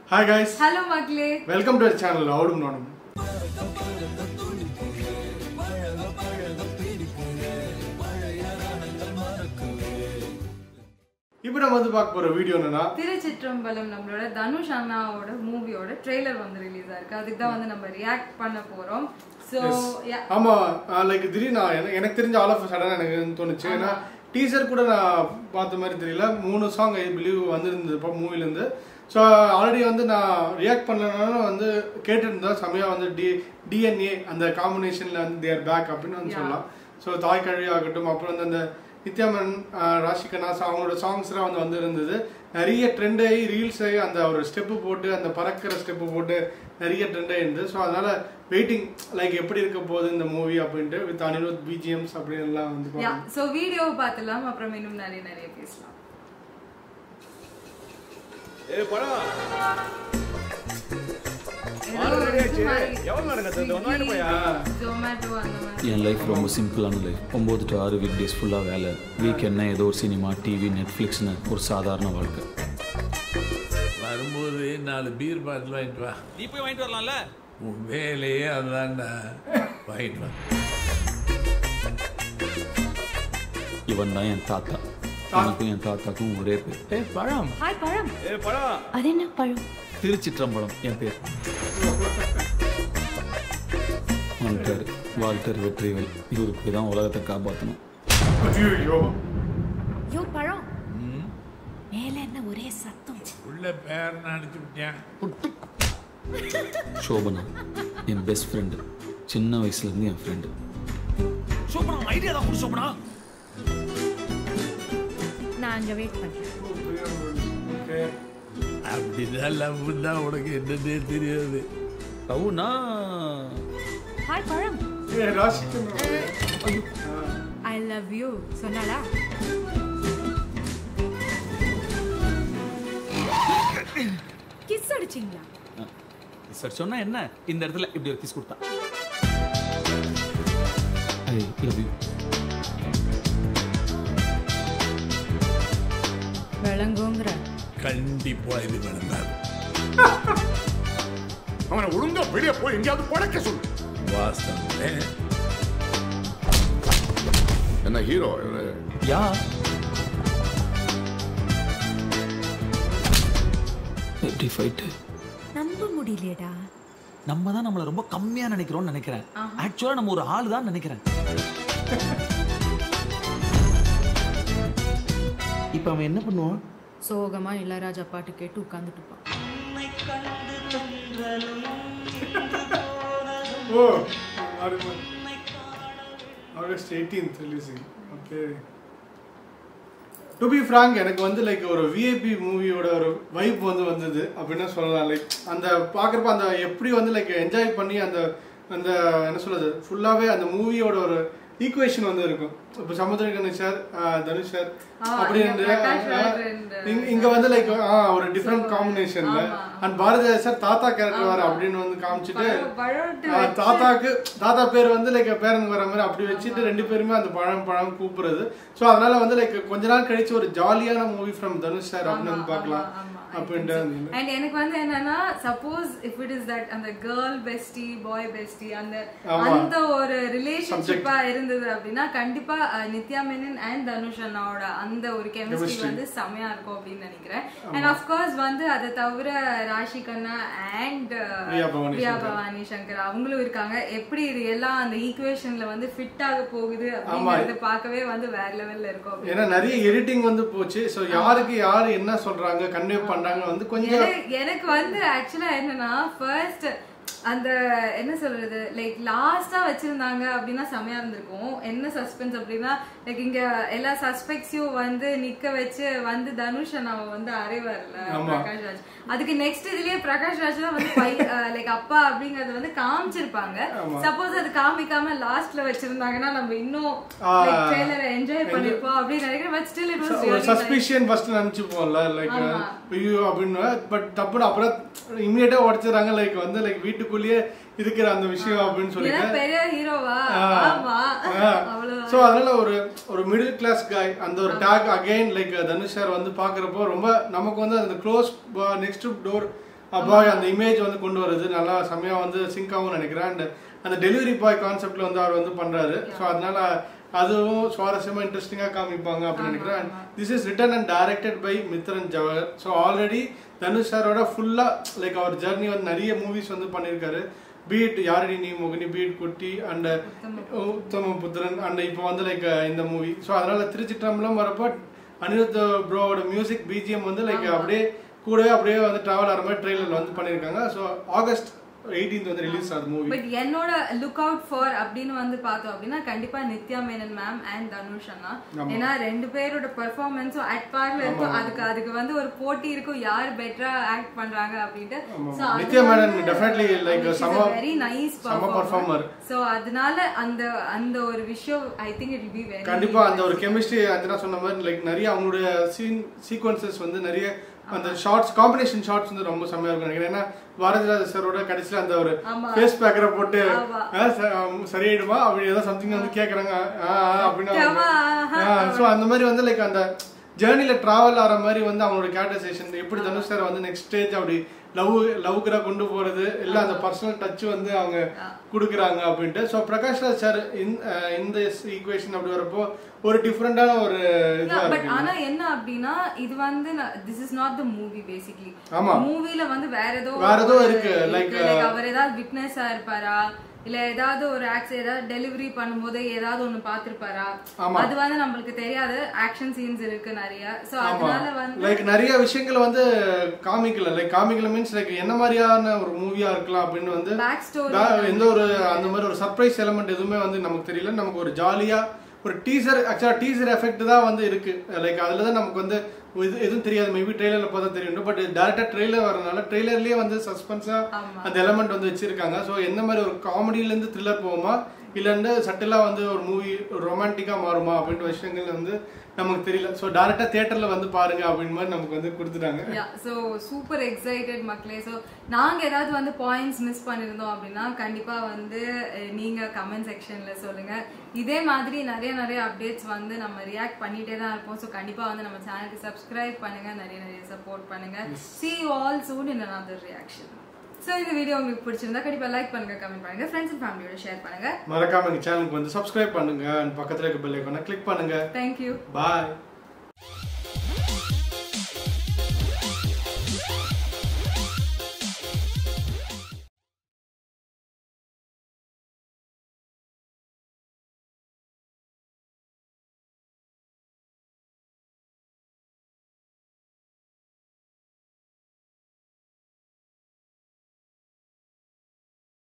Hi guys hello மக்களே welcome to channel அவடும் நானும் இப்போ நம்ம வந்து பார்க்க போற வீடியோ என்னன்னா திருச்சிற்றம்பலம் நம்மளோட தனுஷ் அண்ணாவோட மூவியோட ட்ரெய்லர் வந்து ரிலீஸ் ஆயிருக்கு அதுக்கு தான் வந்து நம்ம ரியாக்ட் பண்ண போறோம் ஸோ ஆமா லைக் திடீர்னு நான் எனக்கு- எனக்கு தெரிஞ்ச ஆல் ஆஃப் சடன் எனக்கு தோணுச்சு ஏன்னா டீசர் கூட நான் பார்த்த மாதிரி தெரியல மூணு சாங் ஐ பிலீவ் வந்திருந்தது இப்போ மூவிலேருந்து ஸோ ஆல்ரெடி வந்து நான் ரியாக்ட் பண்ணலனாலும் வந்து கேட்டுருந்தேன் செமையா வந்து டி டிஎன்ஏ அந்த காம்பினேஷனில் வந்து தேர் பேக் அப்படின்னு வந்து சொல்லலாம் ஸோ தாய் கழுவி ஆகட்டும் அப்புறம் வந்து அந்த நித்யாமன் ராஷிகனாஸ் அவங்களோட சாங்ஸ்லாம் வந்து வந்து இருந்தது நிறைய ட்ரெண்ட் ஆகி ரீல்ஸ் ஆகி அந்த ஒரு ஸ்டெப்பு போட்டு அந்த பறக்கிற ஸ்டெப்பு போட்டு நிறைய ட்ரெண்ட் ஆகிருந்தது ஸோ அதனால வெயிட்டிங் லைக் எப்படி இருக்க போகுது இந்த மூவி அப்படின்ட்டு வித் அனிருத் பிஜிஎம்ஸ் அப்படின்னு எல்லாம் வந்து யா பார்க்கணும். ஸோ வீடியோவை பார்த்துலாம் அப்புறம் இன்னும் நிறைய நிறைய பேசலாம் ஏய் படம் ஆல்ரெடி ஆச்சு எவ்வளவு நேரம் கத்துறது ஒன்னு வாங்கிட்டு போயா ஜொமேட்டோ அந்த மாதிரி என் லைஃப் ரொம்ப சிம்பிளான லைஃப் ஒம்பது டு ஆறு வீக் டேஸ் ஃபுல்லாக வேலை வீக்கெண்ட்னா ஏதோ ஒரு சினிமா டிவி நெட்ஃப்ளிக்ஸ்னு ஒரு சாதாரண வாழ்க்கை வரும்போது நாலு பீர் பாட்டில் வாங்கிட்டு வா நீ போய் வாங்கிட்டு வரலாம்ல உன் வேலையே அதான்டா வாங்கிட்டு வா இவன் தான் என் தாத்தா எனக்கும் என் தாத்தாக்கும் ஒரே பேர் ஏ பழம் ஹாய் பழம் ஏய் படம் அது என்ன பழம் திருச்சிற்றம்பலம் என் பேர் வால்டர் வால்டர் வெற்றிவேல் இவருக்கு தான் உலகத்தை காப்பாற்றணும் ஐயோ யோ பழம் மேல என்ன ஒரே சத்தம் உள்ள பேர் அடிச்சு விட்டேன் சோபனா என் பெஸ்ட் ஃப்ரெண்டு சின்ன வயசுலேருந்து என் ஃப்ரெண்டு சூப்பரா ஐடியா தான் கொடு சூப்பரா நான் அங்க வெயிட் பண்றேன் ஓகே அப்படிதான் லவ் தான் உனக்கு என்னன்னே தெரியாது லவ்னா ஹாய் பழம் ஏ ராஷிகன் ஐ லவ் யூ சொன்னாலா கிஸ் அடிச்சிங்களா சார் சொன்னா என்ன இந்த இடத்துல இப்படி ஒரு கிஸ் கொடுத்தா ஐ லவ் யூ விளங்குங்கிற கண்டிப்பா இது வேண்டாம் அவனை ஒழுங்கா வெளியே போய் எங்கேயாவது பழக்க சொல்லு வாஸ்தவம் என்ன ஹீரோ யா எப்படி ஃபைட்டு நம்ப முடியலையேடா நம்ம தான் நம்மள ரொம்ப கம்மியா நினைக்கிறோம்னு நினைக்கிறேன் ஆக்சுவலா நம்ம ஒரு ஆள் தான் நினைக்கிறேன் இப்ப அவன் என்ன பண்ணுவான் சோகமா இளையராஜா பாட்டு கேட்டு உட்கார்ந்துட்டு இருப்பான் oh August eighteenth releasing okay to be frank எனக்கு வந்து லைக் ஒரு விஐபி மூவியோட ஒரு வைப் வந்து வந்தது அப்படின்னா சொல்லலாம் லைக் அந்த பார்க்குறப்ப அந்த எப்படி வந்து லைக் என்ஜாய் பண்ணி அந்த அந்த என்ன சொல்றது ஃபுல்லாகவே அந்த மூவியோட ஒரு ஈக்குவேஷன் வந்து இருக்கும் இப்போ சமுத்திரகணி சார் தனுஷ் சார் ஆ, அப்படின்னு இங்க பிரகாஷ் ராஜ் and, இங்க- இங்க வந்து லைக் ஒரு டிஃப்ரெண்ட் காம்பினேஷன்ல அண்ட் பாரதி சார் தாத்தா கேரக்டர் வர அப்படின்னு வந்து காமிச்சிட்டு பழம் பழம்ட்டு ஆ, தாத்தாக்கு தாத்தா பேர் வந்து லைக் பேரனுக்கு வர மாதிரி அப்படி வச்சுட்டு ரெண்டு பேருமே அந்த பழம் பழம் கூப்பிடுறது ஸோ அதனால வந்து லைக் கொஞ்ச நாள் கழிச்சு ஒரு ஜாலியான மூவி ஃப்ரம் தனுஷ் சார் அப்படின்னு வந்து பார்க்கலாம் அப்படின்ட்டு இருந்தது. அண்ட் எனக்கு வந்து என்னன்னா suppose if it is that அந்த கேர்ள் பெஸ்டி பாய் பெஸ்டி அந்த ஆமா. அந்த ஒரு ரிலேஷன்ஷிப்பா இருந்தது அப்படின்னா கண்டிப்பா அஹ், நித்யா மேனன் அண்ட் தனுஷ் அண்ணாவோட அந்த ஒரு கெமிஸ்ட்ரி Chemistry. வந்து செமையா இருக்கும் அப்படின்னு நினைக்கிறேன் அண்ட் அஃப்கோர்ஸ் வந்து அதை தவிர ராஷி கண்ணா அண்ட் பிரியா பவானி பிரியா சங்கர். பவானி சங்கர் அவங்களும் இருக்காங்க எப்படி இது எல்லாம் அந்த ஈக்குவேஷன்ல வந்து ஃபிட் ஆக போகுது ஆமா. அப்படிங்கறது பார்க்கவே வந்து வேற லெவல்ல இருக்கும் அப்படின்னு ஏன்னா நிறைய எடிட்டிங் வந்து போச்சு ஸோ யாருக்கு யாரு என்ன சொல்றாங்க கன்வே பண்றாங்க வந்து கொஞ்சம் எனக்கு- எனக்கு வந்து ஆக்சுவலா என்னன்னா ஃபர்ஸ்ட் அந்த என்ன சொல்றது லைக் லாஸ்டா வச்சிருந்தாங்க அப்படின்னா செமையா இருந்திருக்கும் என்ன சஸ்பென்ஸ் அப்படின்னா லைக் இங்க எல்லா சஸ்பெக்ட்ஸையும் வந்து நிக்க வச்சு வந்து தனுஷ் அண்ணாவை வந்து அறைவார்ல ஆமா. பிரகாஷ் ராஜ் அதுக்கு நெக்ஸ்ட் இதுலயே பிரகாஷ் ராஜ் தான் வந்து லைக் அப்பா அப்படிங்கறது வந்து காமிச்சிருப்பாங்க சப்போஸ் அது காமிக்காம லாஸ்ட்ல வச்சிருந்தாங்கன்னா நம்ம இன்னும் ஆ. ட்ரெய்லரை என்ஜாய் பண்ணிருப்போம் அப்படின்னு நினைக்கிறேன் பட் ஸ்டில் இட் ஒரு வாஸ் சஸ்பிஷியன் ஃபர்ஸ்ட் நினைச்சுப்போம்ல லைக் ஆமா. ஐயோ அப்படின்னு பட் டப்புன்னு அப்புறம் இம்மிடியட்டா உடச்சிடுறாங்க லைக் வந்து லைக் வீட்டுக்குள்ளேயே இருக்கிற அந்த விஷயம் அப்படின்னு சொல்லிட்டு ஏன்னா பெரிய ஹீரோவா ஆமா அவ்வளவு ஸோ அதனால ஒரு ஒரு மிடில் கிளாஸ் காய் அந்த ஒரு take again like Dhanush sir வந்து பார்க்குறப்போ ரொம்ப நமக்கு வந்து அந்த க்ளோஸ் நெக்ஸ்ட் டோர் பாய் அந்த இமேஜ் வந்து கொண்டு வருது நல்லா செம்மையா வந்து சிங்க் ஆகும் நினைக்கிறேன் அண்ட் அந்த டெலிவரி பாய் கான்செப்ட்ல வந்து அவர் வந்து பண்றாரு ஸோ அதனால அதுவும் சுவாரஸ்யமா இன்ட்ரெஸ்டிங்கா காமிப்பாங்க அப்படின்னு நினைக்கிறேன் this is written and directed by Mithran Jawahar so already Dhanush சாரோட ஃபுல்லா லைக் அவர் ஜர்னி வந்து நிறைய மூவிஸ் வந்து பண்ணியிருக்காரு பீட் யாரடி நீ மோகினி பீட் குட்டி அண்ட் உத்தம புத்திரன் அண்ட் இப்போ வந்து லைக் இந்த மூவி ஸோ அதனால திருச்சிற்றம்பலம் வரப்போ அனிருத் ப்ரோவோட மியூசிக் பிஜிஎம் வந்து லைக் அப்படியே கூடவே அப்படியே வந்து டிராவல் ஆகிற மாதிரி ட்ரெயிலர் வந்து பண்ணியிருக்காங்க ஸோ ஆகஸ்ட் 18th வந்து ரிலீஸ் ஆகுது மூவி பட் என்னோட லுக் அவுட் ஃபார் அப்படின்னு வந்து பார்த்தோம் அப்படின்னா கண்டிப்பா நித்யா மேனன் மேம் அண்ட் தனுஷ் அண்ணா ஏன்னா ரெண்டு பேரோட பெர்ஃபார்மன்ஸும் அட் பார்ல இருக்கும் அதுக்கு அதுக்கு வந்து ஒரு போட்டி இருக்கும் யார் பெட்டரா ஆக்ட் பண்றாங்க அப்படின்ட்டு So நித்யா அது மேனன் வந்து- definitely like she's a செம- very nice செம performer. சோ அதனால அந்த அந்த ஒரு விஷயம் I think it be very கண்டிப்பா அந்த ஒரு கெமிஸ்ட்ரி அஞ்சனா சொன்ன மாதிரி லைக் நிறைய அவங்களுடைய சீன் சீக்வன்சஸ் வந்து நிறைய அந்த ஷார்ட்ஸ் காம்பினேஷன் ஷார்ட்ஸ் வந்து ரொம்ப செம்மையா இருக்கும் நினைக்கிறேன் ஏன்னா பாரதிராஜ சாரோட கடைசியில அந்த ஒரு ஆமா. ஃபேஸ் பேக்கரை போட்டு ஆமா. ஆ, ச- ஆம், சரியாயிடுமா அப்படி ஏதோ சம்திங் வந்து கேக்குறாங்க ஆ, ஆ, அப்படின்னு ஆமா, ஆஹா. ஸோ அந்த மாதிரி வந்து லைக் அந்த ஜேர்னில டிராவல் ஆகிற மாதிரி வந்து அவங்களோட கேரக்டரைசேஷன் எப்படி தனுஷ் சார் வந்து நெக்ஸ்ட் ஸ்டேஜ் அப்படி லவ் லவ்க்குறா கொண்டு போறது இல்ல அந்த பர்சனல் டச் வந்து அவங்க கொடுக்குறாங்க அப்படின்ட்டு ஸோ பிரகாஷ் ராஜ் சார் இந்த ஈக்குவேஷன் அப்படி வரப்போ ஒரு டிஃப்ரெண்டான ஒரு இதுவா பட் இருக்கு ஆனா என்ன அப்படின்னா இது வந்து this is not the movie basically ஆமா. மூவில வந்து வேற ஏதோ வேற ஏதோ ஒரு இருக்கு, like, அவர் ஏதாவது விட்னஸா இருப்பாரா இல்ல ஏதாவது ஒரு ஆக்ஸ் ஏதாவது டெலிவரி பண்ணும்போது ஏதாவது ஒண்ணு பாத்திருப்பாரா ஆமா. அது வந்து நம்மளுக்கு தெரியாது ஆக்ஷன் சீன்ஸ் இருக்கு நிறைய சோ ஆமா அதனால வந்து லைக் நிறைய விஷயங்கள் வந்து காமிக்கல லைக் காமிக்கல மீன்ஸ் லைக் என்ன மாதிரியான ஒரு மூவியா இருக்கலாம் அப்படின்னு வந்து பேக் ஸ்டோரி பா- எந்த ஒரு அந்த மாதிரி ஒரு சர்ப்ரைஸ் எலமெண்ட் எதுவுமே வந்து நமக்கு தெரியல நமக்கு ஒரு ஜாலியா ஒரு டீசர் ஆக்சுவலா டீசர் எஃபெக்ட் தான் வந்து இருக்கு லைக் அதுல தான் நமக்கு வந்து இது எதுவும் தெரியாது மேபி ட்ரெய்லர்ல பார்த்தா தெரியும் பட் டேரக்டா ட்ரெய்லர் வரனால ட்ரெய்லர்லயே வந்து சஸ்பென்ஸா ஆமா. அந்த எலமெண்ட் வந்து வச்சிருக்காங்க ஸோ எந்த மாதிரி ஒரு காமெடியில இருந்து த்ரில்லர் போகுமா இல்லைன்னா சட்டிலா வந்து ஒரு மூவி ரொமான்டிக்கா மாறுமா அப்படின்ற விஷயங்கள் வந்து நமக்கு தெரியல ஸோ டேரக்டா தியேட்டர்ல வந்து பாருங்க அப்படின்னு மாதிரி நமக்கு வந்து கொடுத்துட்டாங்க யா ஸோ சூப்பர் எக்ஸைட்டட் மக்களே ஸோ நாங்கள் ஏதாவது வந்து பாயிண்ட்ஸ் மிஸ் பண்ணியிருந்தோம் அப்படின்னா கண்டிப்பாக வந்து அஹ், நீங்க கமெண்ட் செக்ஷன்ல சொல்லுங்க இதே மாதிரி நிறைய நிறைய அப்டேட்ஸ் வந்து நம்ம ரியாக்ட் பண்ணிட்டே தான் இருப்போம் ஸோ கண்டிப்பாக வந்து நம்ம சேனலுக்கு சப்ஸ்கிரைப் பண்ணுங்க நிறைய நிறைய சப்போர்ட் பண்ணுங்க see you all soon in another reaction so இந்த வீடியோ உங்களுக்கு பிடிச்சிருந்தா கண்டிப்பா லைக் பண்ணுங்க கமெண்ட் பண்ணுங்க ஃப்ரெண்ட்ஸ் அண்ட் ஃபேமிலியோட ஷேர் பண்ணுங்க மறக்காம எங்க சேனலுக்கு வந்து சப்ஸ்கிரைப் பண்ணுங்க and பக்கத்துல இருக்க பெல் ஐக்கானை கிளிக் பண்ணுங்க தேங்க்யூ பாய்